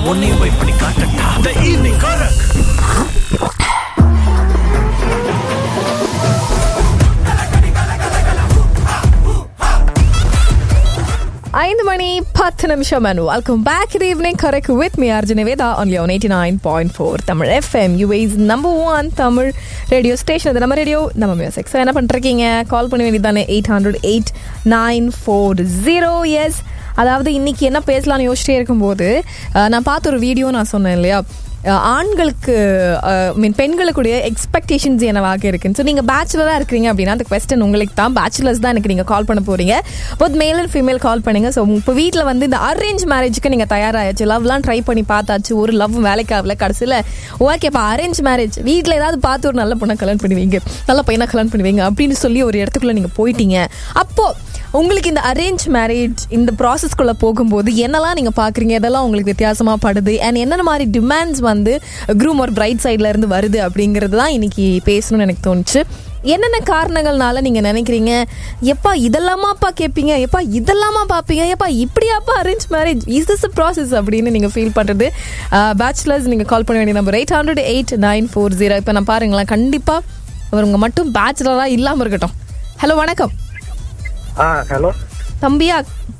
உன்னையும் போய் பண்ணி காட்டட்டா த ஈவினிங் கரக் ஐந்து மணி பத்து நிமிஷம் அண்ட் வெல்கம் பேக் இது evening correct with me Arjun Veda only one eighty nine point four Tamil FM UAE's number one Tamil radio station இது நம்ம ரேடியோ நம்ம மியூசிக் ஸோ என்ன பண்ணிருக்கீங்க கால் பண்ண வேண்டியதானே eight hundred eight nine four zero yes அதாவது இன்னைக்கு என்ன பேசலாம்னு யோசிச்சிட்டே இருக்கும்போது அஹ், நான் பார்த்த ஒரு வீடியோ நான் சொன்னேன் இல்லையா அஹ், ஆண்களுக்கு மீன் பெண்களுக்குடைய எக்ஸ்பெக்டேஷன்ஸ் என்னவாக இருக்குன்னு ஸோ நீங்கள் பேச்சுலராக இருக்கிறீங்க அப்படின்னா அந்த கொஸ்டின் உங்களுக்கு தான் பேச்சுலர்ஸ் தான் எனக்கு நீங்கள் கால் பண்ண போறீங்க போத் மேல் அண்ட் ஃபீமேல் கால் பண்ணுங்க ஸோ இப்போ வீட்டில் வந்து இந்த அரேஞ்ச் மேரேஜுக்கு நீங்கள் தயாராகிச்சு லவ்லாம் ட்ரை பண்ணி பார்த்தாச்சு ஒரு லவ் வேலைக்கு ஆகல கடைசியில் ஓகேப்பா அரேஞ்ச் மேரேஜ் வீட்டில் ஏதாவது பார்த்து ஒரு நல்ல பொண்ணை கல்யாணம் பண்ணுவீங்க நல்ல பையனை கல்யாணம் பண்ணுவீங்க அப்படின்னு சொல்லி ஒரு இடத்துக்குள்ள நீங்கள் போயிட்டீங்க அப்போ உங்களுக்கு இந்த அரேஞ்ச் மேரேஜ் இந்த ப்ராசஸ்க்குள்ளே போகும்போது என்னெல்லாம் நீங்கள் பார்க்குறீங்க எதெல்லாம் உங்களுக்கு வித்தியாசமாக படுது அண்ட் என்னென்ன மாதிரி டிமாண்ட்ஸ் வந்து க்ரூம் ஒரு பிரைட் சைடில் இருந்து வருது அப்படிங்கிறது தான் இன்னைக்கு பேசணும்னு எனக்கு தோணுச்சு என்னென்ன காரணங்கள்னால நீங்கள் நினைக்கிறீங்க எப்பா இதெல்லாமாப்பா கேட்பீங்க எப்பா இதெல்லாமா பார்ப்பீங்க எப்பா இப்படியாப்பா arrange marriage is this process அப்படின்னு நீங்கள் ஃபீல் பண்ணுறது பேச்சுலர்ஸ் நீங்கள் கால் பண்ண வேண்டிய number eight hundred eight nine four zero இப்போ நான் பாருங்களேன் கண்டிப்பாக அவருங்க மட்டும் பேச்சுலராக இல்லாமல் இருக்கட்டும் ஹலோ வணக்கம் ஆ ஹலோ தம்பியா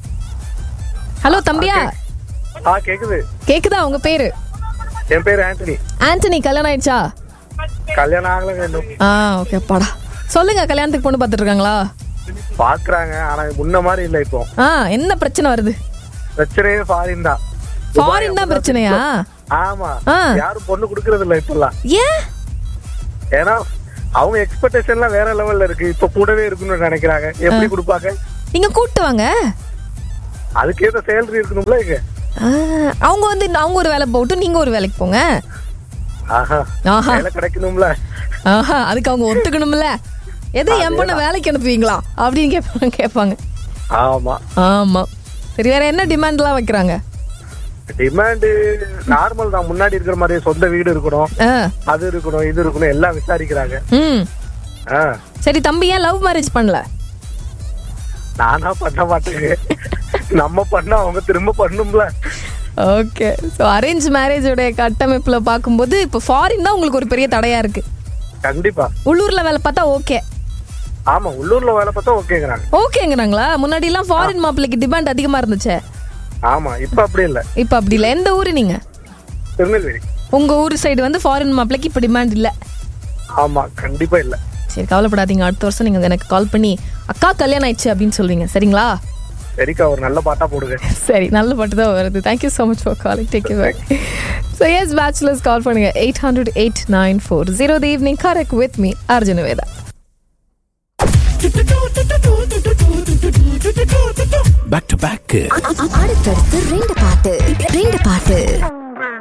ஹலோ தம்பியா ஆ கேக்குது கேக்குதா உங்க பேரு என் பேர் ஆண்டனி ஆண்டனி கல்யாணம் ஆயிடுச்சா கல்யாணம் ஆகலைங்க இன்னும் ஆ ஓகே அப்பாடா சொல்லுங்க கல்யாணத்துக்கு பொண்ணு பார்த்துட்டு இருக்காங்களா பாக்குறாங்க ஆனா முன்ன மாதிரி இல்ல இப்போ ஆ என்ன பிரச்சனை வருது பிரச்சனையே ஃபாரின் தான் ஃபாரின் தான் பிரச்சனையா ஆமா ஆ. யாரும் பொண்ணு குடுக்கறது இல்ல இப்பெல்லாம் ஏன் ஏன்னா அவங்க எக்ஸ்பெக்டேஷன்லாம் வேற லெவல்ல இருக்கு இப்ப கூடவே இருக்குன்னு நினைக்கிறாங்க எப்படி கொடுப்பாங்க நீங்க கூட்டு வாங்க அதுக்கேத்த சேலரி இருக்கணும்ல இங்க ஆ, அவங்க வந்து அவங்க ஒரு வேலை போகட்டும் நீங்க ஒரு வேலைக்கு போங்க ஆஹா ஆஹா வேலை கிடைக்கணும்ல ஆஹா அதுக்கு அவங்க ஒத்துக்கணும்ல எது என் பொண்ணை வேலைக்கு அனுப்புவீங்களா அப்படின்னு கேட்பாங்க கேட்பாங்க ஆமா ஆமா சரி வேற என்ன டிமாண்ட்லாம் வைக்கிறாங்க டிமாண்ட் நார்மல் தான் முன்னாடி இருக்கிற மாதிரி சொந்த வீடு இருக்கணும் ஆ அது இருக்கணும் இது இருக்கணும் எல்லாம் விசாரிக்கிறாங்க ம் ஆ சரி தம்பி ஏன் லவ் மேரேஜ் பண்ணல நானா பண்ண மாட்டேங்க நம்ம பண்ணா அவங்க திரும்ப பண்ணும்ல ஓகே ஸோ அரேஞ்ச் மேரேஜோட கட்டமைப்புல பார்க்கும்போது இப்போ ஃபாரின் தான் உங்களுக்கு ஒரு பெரிய தடையா இருக்கு கண்டிப்பா உள்ளூர்ல வேலை பார்த்தா ஓகே ஆமா உள்ளூர்ல வேலை பார்த்தா ஓகேங்கிறாங்க ஓகேங்கிறாங்களா முன்னாடி எல்லாம் ஃபாரின் மாப்பிள்ளைக்கு டிமாண்ட் அதிகமா இருந்துச்சே ஆமா இப்ப அப்படி இல்ல இப்போ அப்படி இல்லை எந்த ஊரு நீங்க திருநெல்வேலி உங்க ஊர் சைடு வந்து ஃபாரின் மாப்பிள்ளைக்கு இப்போ டிமாண்ட் இல்லை ஆமா கண்டிப்பா இல்ல சரி கவலைப்படாதீங்க அடுத்த வருஷம் நீங்க எனக்கு கால் பண்ணி அக்கா கல்யாணம் ஆயிடுச்சு அப்படின்னு சொல்வீங்க சரிங்களா சரிக்கா ஒரு நல்ல பாட்டா போடுங்க சரி நல்ல பாட்டு தான் வருது thank you so much for calling take you back so yes bachelors call பண்ணுங்க eight hundred eight nine four zero the evening correct with me Arjuna Veda back to back அடுத்தடுத்து ரெண்டு பாட்டு ரெண்டு பாட்டு